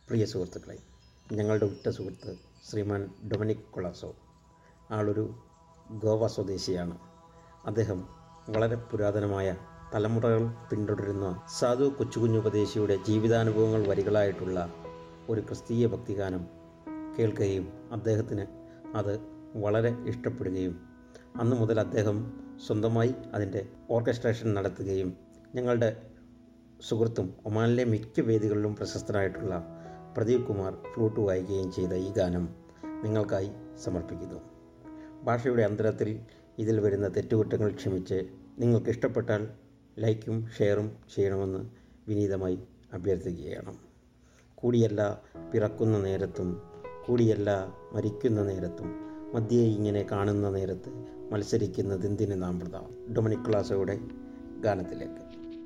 പ്രിയ സുഹൃത്തുക്കളെ ഞങ്ങളുടെ ഉറ്റ സുഹൃത്ത് ശ്രീമാൻ ഡൊമിനിക് കൊളാസോ ആളൊരു ഗോവ സ്വദേശിയാണ് അദ്ദേഹം വളരെ പുരാതനമായ തലമുറകൾ പിന്തുടരുന്ന സാധു കൊച്ചുകുഞ്ഞുപദേശിയുടെ ജീവിതാനുഭവങ്ങൾ വരികളായിട്ടുള്ള ഒരു ക്രിസ്തീയ ഭക്തിഗാനം കേൾക്കുകയും അദ്ദേഹത്തിന് അത് വളരെ ഇഷ്ടപ്പെടുകയും അന്ന് മുതൽ അദ്ദേഹം സ്വന്തമായി അതിൻ്റെ ഓർക്കസ്ട്രേഷൻ നടത്തുകയും ഞങ്ങളുടെ സുഹൃത്തും ഒമാനിലെ മിക്ക വേദികളിലും പ്രശസ്തനായിട്ടുള്ള പ്രദീപ് കുമാർ ഫ്ലൂട്ട് വായിക്കുകയും ചെയ്ത ഈ ഗാനം നിങ്ങൾക്കായി സമർപ്പിക്കുന്നു ഭാഷയുടെ അന്തരത്തിൽ ഇതിൽ വരുന്ന തെറ്റുകുറ്റങ്ങൾ ക്ഷമിച്ച് നിങ്ങൾക്ക് ഇഷ്ടപ്പെട്ടാൽ ലൈക്കും ഷെയറും ചെയ്യണമെന്ന് വിനീതമായി അഭ്യർത്ഥിക്കുകയാണ് കൂടിയല്ല പിറക്കുന്ന നേരത്തും കൂടിയല്ല മരിക്കുന്ന നേരത്തും മധ്യേ ഇങ്ങനെ കാണുന്ന നേരത്ത് മത്സരിക്കുന്നതെന്തിന് നാം പ്രത ഡൊമിനിക് ക്ലാസോയുടെ ഗാനത്തിലേക്ക്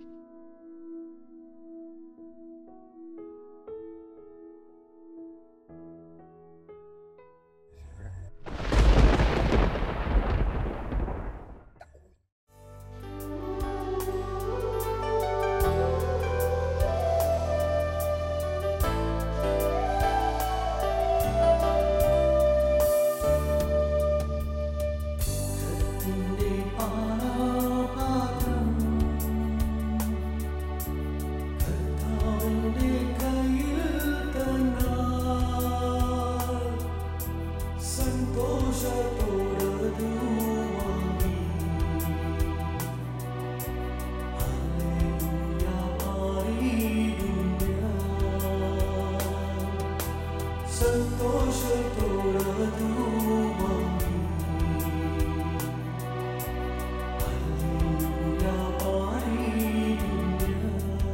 നിന്റെ പാനപാത്രം കർത്താവിന്റെ കയ്യിൽ തന്നാൽ സന്തോഷത്തോടതു വാങ്ങി ഹല്ലേലൂയ പാടിയിടും ഞാൻ. സന്തോഷത്തോടതു വാങ്ങി ഹല്ലേലൂയ പാടിയിടും ഞാൻ.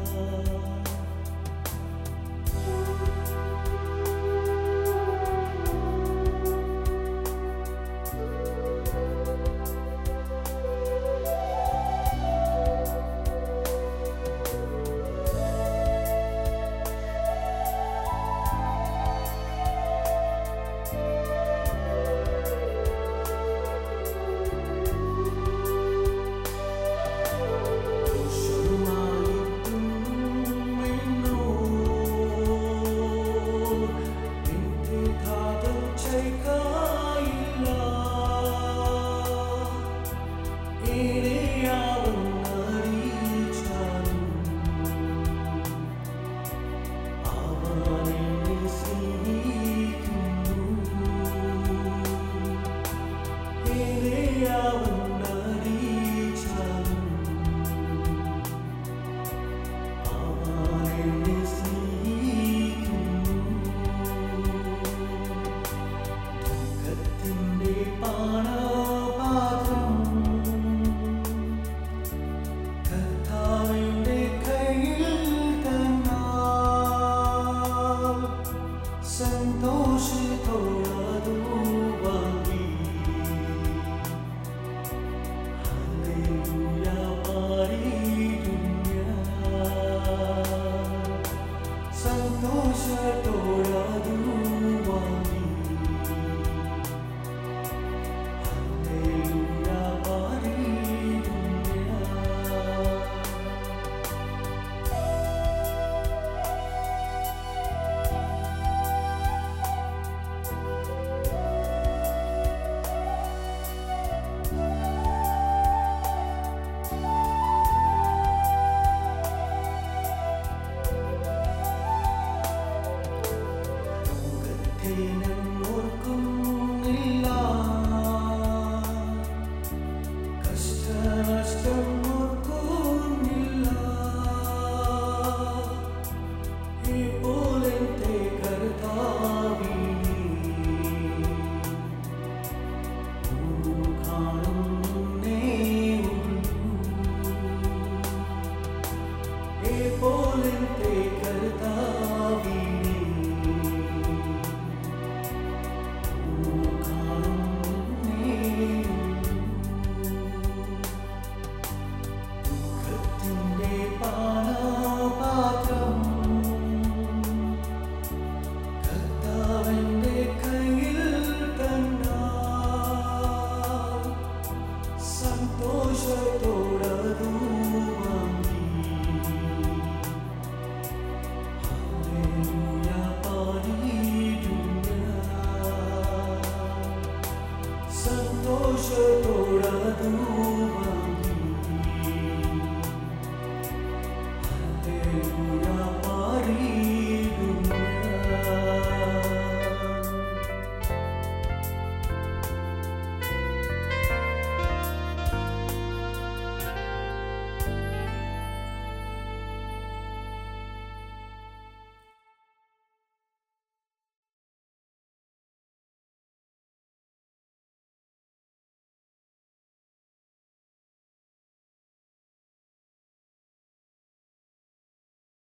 കർത്താവിന്റെ കയ്യിൽ തന്നാൽ സന്തോഷത്തോടതു വാങ്ങി ഹല്ലേലൂയ പാടിയിടും ഞാൻ. സന്തോഷത്തോടതു വാങ്ങി ഹല്ലേലൂയ പാടിയിടും ഞാൻ. ഓർക്കുന്നില്ല കഷ്ടനഷ്ടം ഓർക്കുന്നില്ല ഇപ്പോഴത്തെ കർത്താവിനെ കാണുന്നേ ഇപ്പോഴത്തെ കർത്താവിനെ ദുഃഖത്തിന്റെ പാനപാത്രം കർത്താവിന്റെ കയ്യിൽ തന്നാൽ സന്തോഷത്തോടതു